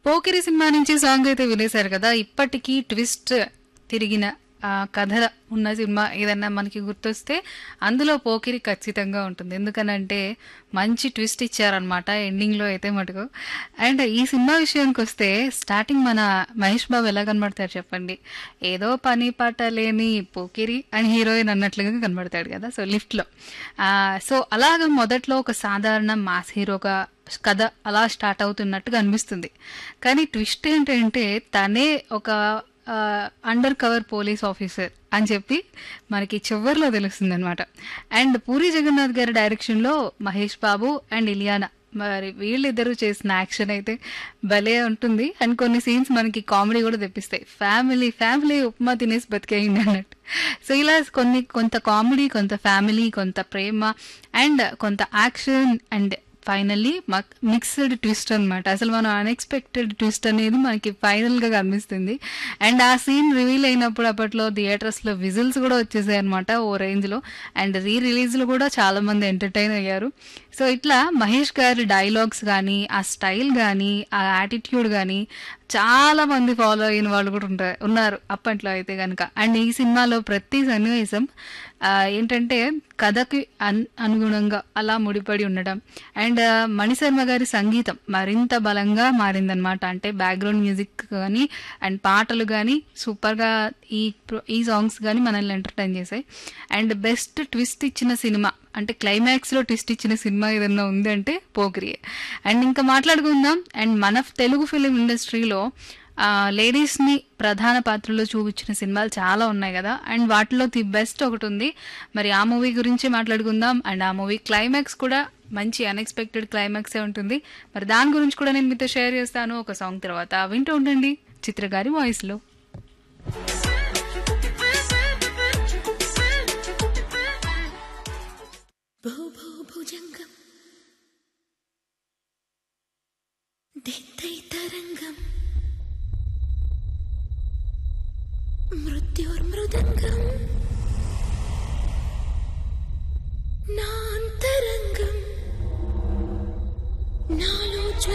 Pokiri cinema నుంచి song అయితే వినేశారు కదా ఇప్పటికీ ట్విస్ట్ తిరిగిన ఆ, కథ ఉన్న సినిమా ఏదన్నా మనకి గుర్తొస్తే అందులో పోకిరి ఖచ్చితంగా ఉంటుంది ఎందుకనంటే మంచి ట్విస్ట్ ఇచ్చారనమాట ఎండింగ్లో అయితే మటుకు అండ్ ఈ సినిమా విషయానికి వస్తే స్టార్టింగ్ మన మహేష్ బాబు ఎలా కనబడతారు చెప్పండి ఏదో పని పాట లేని పోకిరి అని హీరోయిన్ అన్నట్లుగా కనబడతాడు కదా సో లిఫ్ట్లో సో అలాగ మొదట్లో ఒక సాధారణ మాస్ హీరోగా కథ అలా స్టార్ట్ అవుతున్నట్టుగా అనిపిస్తుంది కానీ ట్విస్ట్ ఏంటంటే తనే ఒక అండర్ కవర్ పోలీస్ ఆఫీసర్ అని చెప్పి మనకి చివరిలో తెలుస్తుంది అనమాట అండ్ పూరి జగన్నాథ్ గారి డైరెక్షన్లో మహేష్ బాబు అండ్ ఇలియానా మరి వీళ్ళిద్దరూ చేసిన యాక్షన్ అయితే భలే ఉంటుంది అండ్ కొన్ని సీన్స్ మనకి కామెడీ కూడా తెప్పిస్తాయి ఫ్యామిలీ ఫ్యామిలీ ఉప్మా తినేసి బతికేయండి అన్నట్టు సో ఇలా కొన్ని కొంత కామెడీ కొంత ఫ్యామిలీ కొంత ప్రేమ అండ్ కొంత action and finally mixed twist అన్నమాట అసలు మనం అన్ఎక్స్పెక్టెడ్ ట్విస్ట్ అనేది మనకి ఫైనల్గా కనిపిస్తుంది అండ్ ఆ సీన్ రివీల్ అయినప్పుడు అప్పట్లో థియేటర్స్లో విజిల్స్ కూడా వచ్చేసాయి అనమాట ఓ రేంజ్లో అండ్ రీ రిలీజ్లో కూడా చాలామంది ఎంటర్టైన్ అయ్యారు సో ఇట్లా మహేష్ గారి డైలాగ్స్ కానీ ఆ స్టైల్ కానీ ఆ యాటిట్యూడ్ కానీ చాలా మంది ఫాలో అయిన వాళ్ళు కూడా ఉంటారు ఉన్నారు అప్పట్లో అయితే కనుక అండ్ ఈ సినిమాలో ప్రతి సన్నివేశం ఆ, ఏంటంటే కథకి అన్ అనుగుణంగా అలా ముడిపడి ఉండడం అండ్ మణిశర్మ గారి సంగీతం మరింత బలంగా మారిందనమాట అంటే బ్యాక్గ్రౌండ్ మ్యూజిక్ కానీ అండ్ పాటలు కానీ సూపర్గా ఈ pro- ఈ సాంగ్స్ కానీ మనల్ని ఎంటర్టైన్ చేశాయి అండ్ బెస్ట్ ట్విస్ట్ ఇచ్చిన సినిమా అంటే క్లైమాక్స్లో ట్విస్ట్ ఇచ్చిన సినిమా ఏదన్నా ఉంది అంటే పోకిరియే అండ్ ఇంకా మాట్లాడుకుందాం అండ్ మన తెలుగు ఫిలిం ఇండస్ట్రీలో లేడీస్ని ప్రధాన పాత్రలో చూపించిన సినిమాలు చాలా ఉన్నాయి కదా అండ్ వాటిలో ది బెస్ట్ ఒకటి ఉంది మరి ఆ మూవీ గురించి మాట్లాడుకుందాం అండ్ ఆ మూవీ క్లైమాక్స్ కూడా మంచి అన్ఎక్స్పెక్టెడ్ క్లైమాక్సే ఉంటుంది మరి దాని గురించి కూడా నేను మీతో షేర్ చేస్తాను ఒక సాంగ్ తర్వాత వింటూ ఉండండి చిత్రగారి వాయిస్లో భూ భూ భుజంగం దిత్తై తరంగం మృత్యోర్మృదంగం